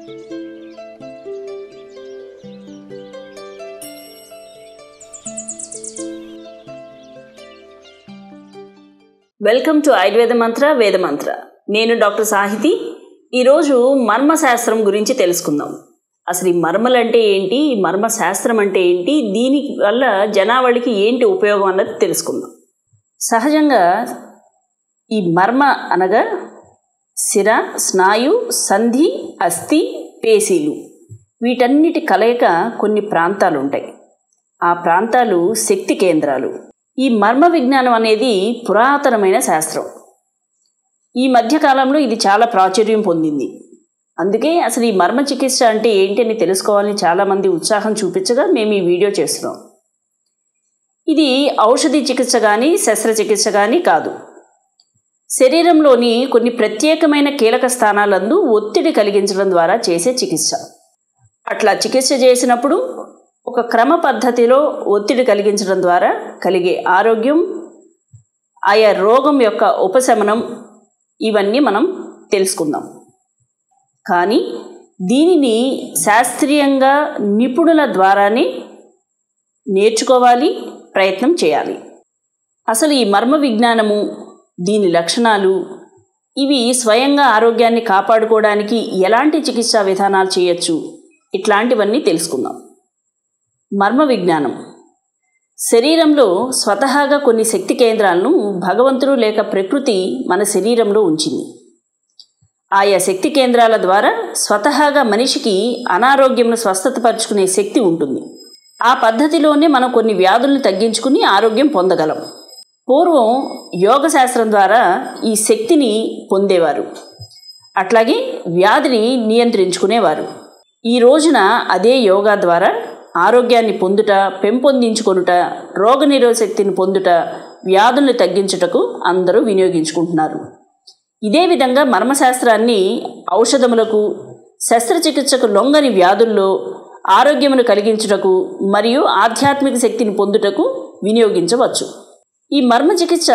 welcome to Ayurveda మంత్ర వేద మంత్ర నేను డాక్టర్ సాహితి ఈరోజు మర్మశాస్త్రం గురించి తెలుసుకుందాం అసలు ఈ మర్మలు అంటే ఏంటి ఈ మర్మ శాస్త్రం అంటే ఏంటి దీని వల్ల జనావళికి ఏంటి ఉపయోగం అన్నది తెలుసుకుందాం సహజంగా ఈ మర్మ అనగా శిర స్నాయు సంధి అస్థి పేశీలు వీటన్నిటి కలయిక కొన్ని ప్రాంతాలు ఉంటాయి ఆ ప్రాంతాలు శక్తి కేంద్రాలు ఈ మర్మ విజ్ఞానం అనేది పురాతనమైన శాస్త్రం ఈ మధ్యకాలంలో ఇది చాలా ప్రాచుర్యం పొందింది అందుకే అసలు ఈ మర్మ చికిత్స అంటే ఏంటి అని తెలుసుకోవాలని చాలామంది ఉత్సాహం చూపించగా మేము ఈ వీడియో చేస్తున్నాం ఇది ఔషధి చికిత్స కానీ శస్త్రచికిత్స కానీ కాదు శరీరంలోని కొన్ని ప్రత్యేకమైన కీలక స్థానాలందు ఒత్తిడి కలిగించడం ద్వారా చేసే చికిత్స అట్లా చికిత్స చేసినప్పుడు ఒక క్రమ పద్ధతిలో ఒత్తిడి కలిగించడం ద్వారా కలిగే ఆరోగ్యం ఆయా రోగం యొక్క ఉపశమనం ఇవన్నీ మనం తెలుసుకుందాం కానీ దీనిని శాస్త్రీయంగా నిపుణుల ద్వారానే నేర్చుకోవాలి ప్రయత్నం చేయాలి అసలు ఈ మర్మ విజ్ఞానము దీని లక్షణాలు ఇవి స్వయంగా ఆరోగ్యాన్ని కాపాడుకోవడానికి ఎలాంటి చికిత్సా విధానాలు చేయొచ్చు ఇట్లాంటివన్నీ తెలుసుకుందాం మర్మ విజ్ఞానం శరీరంలో స్వతహాగా కొన్ని శక్తి కేంద్రాలను భగవంతుడు లేక ప్రకృతి మన శరీరంలో ఉంచింది ఆయా శక్తి కేంద్రాల ద్వారా స్వతహాగా మనిషికి అనారోగ్యంను స్వస్థతపరుచుకునే శక్తి ఉంటుంది ఆ పద్ధతిలోనే మనం కొన్ని వ్యాధుల్ని తగ్గించుకుని ఆరోగ్యం పొందగలం పూర్వం యోగ శాస్త్రం ద్వారా ఈ శక్తిని పొందేవారు అట్లాగే వ్యాధిని నియంత్రించుకునేవారు ఈ రోజున అదే యోగా ద్వారా ఆరోగ్యాన్ని పొందుట పెంపొందించుకొనుట రోగనిరోధ శక్తిని పొందుట వ్యాధుల్ని తగ్గించుటకు అందరూ వినియోగించుకుంటున్నారు ఇదే విధంగా మర్మశాస్త్రాన్ని ఔషధములకు శస్త్రచికిత్సకు లొంగని వ్యాధుల్లో ఆరోగ్యమును కలిగించుటకు మరియు ఆధ్యాత్మిక శక్తిని పొందుటకు వినియోగించవచ్చు ఈ మర్మ చికిత్స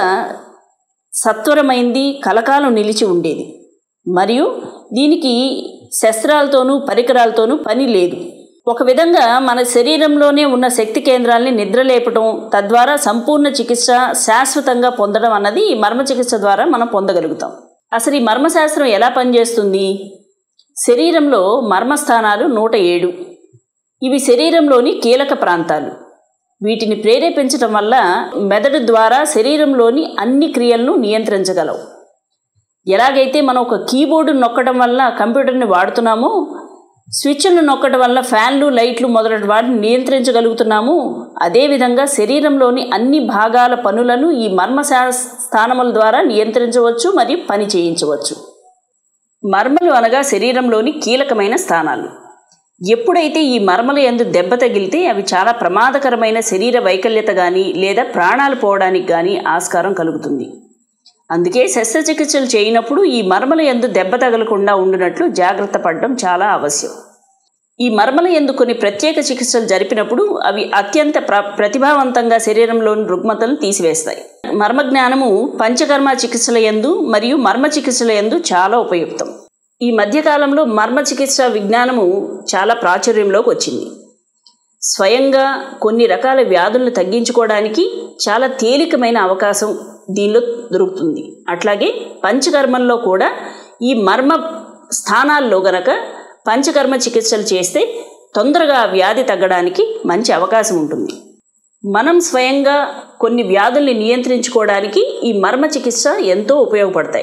సత్వరమైంది కలకాలం నిలిచి ఉండేది మరియు దీనికి శస్త్రాలతోనూ పరికరాలతోనూ పని లేదు ఒక విధంగా మన శరీరంలోనే ఉన్న శక్తి కేంద్రాల్ని నిద్రలేపటం తద్వారా సంపూర్ణ చికిత్స శాశ్వతంగా పొందడం అన్నది ఈ మర్మ చికిత్స ద్వారా మనం పొందగలుగుతాం అసలు ఈ మర్మశాస్త్రం ఎలా పనిచేస్తుంది శరీరంలో మర్మస్థానాలు నూట ఏడు ఇవి శరీరంలోని కీలక ప్రాంతాలు వీటిని ప్రేరేపించడం వల్ల మెదడు ద్వారా శరీరంలోని అన్ని క్రియలను నియంత్రించగలవు ఎలాగైతే మనం ఒక కీబోర్డు నొక్కడం వల్ల కంప్యూటర్ని వాడుతున్నామో స్విచ్ను నొక్కడం వల్ల ఫ్యాన్లు లైట్లు మొదలటి వాటిని నియంత్రించగలుగుతున్నాము అదేవిధంగా శరీరంలోని అన్ని భాగాల పనులను ఈ మర్మశా స్థానముల ద్వారా నియంత్రించవచ్చు మరియు పని చేయించవచ్చు మర్మలు అనగా శరీరంలోని కీలకమైన స్థానాలు ఎప్పుడైతే ఈ మర్మల ఎందు దెబ్బ తగిలితే అవి చాలా ప్రమాదకరమైన శరీర వైకల్యత కానీ లేదా ప్రాణాలు పోవడానికి కానీ ఆస్కారం కలుగుతుంది అందుకే శస్త్రచికిత్సలు చేయనప్పుడు ఈ మర్మల ఎందు దెబ్బ తగలకుండా ఉండినట్లు జాగ్రత్త పడడం చాలా అవశ్యం ఈ మర్మల ఎందు కొన్ని ప్రత్యేక చికిత్సలు జరిపినప్పుడు అవి అత్యంత ప్ర ప్రతిభావంతంగా శరీరంలోని రుగ్మతలను తీసివేస్తాయి మర్మ జ్ఞానము పంచకర్మ చికిత్సల ఎందు మరియు మర్మ చికిత్సల ఎందు చాలా ఉపయుక్తం ఈ మధ్యకాలంలో మర్మ చికిత్స విజ్ఞానము చాలా ప్రాచుర్యంలోకి వచ్చింది స్వయంగా కొన్ని రకాల వ్యాధులను తగ్గించుకోవడానికి చాలా తేలికమైన అవకాశం దీనిలో దొరుకుతుంది అట్లాగే పంచకర్మల్లో కూడా ఈ మర్మ స్థానాల్లో గనక పంచకర్మ చికిత్సలు చేస్తే తొందరగా వ్యాధి తగ్గడానికి మంచి అవకాశం ఉంటుంది మనం స్వయంగా కొన్ని వ్యాధుల్ని నియంత్రించుకోవడానికి ఈ మర్మ చికిత్స ఎంతో ఉపయోగపడతాయి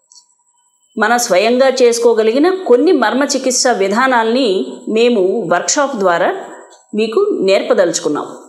మన స్వయంగా చేసుకోగలిగిన కొన్ని మర్మ చికిత్స విధానాల్ని మేము వర్క్షాప్ ద్వారా మీకు నేర్పదలుచుకున్నాం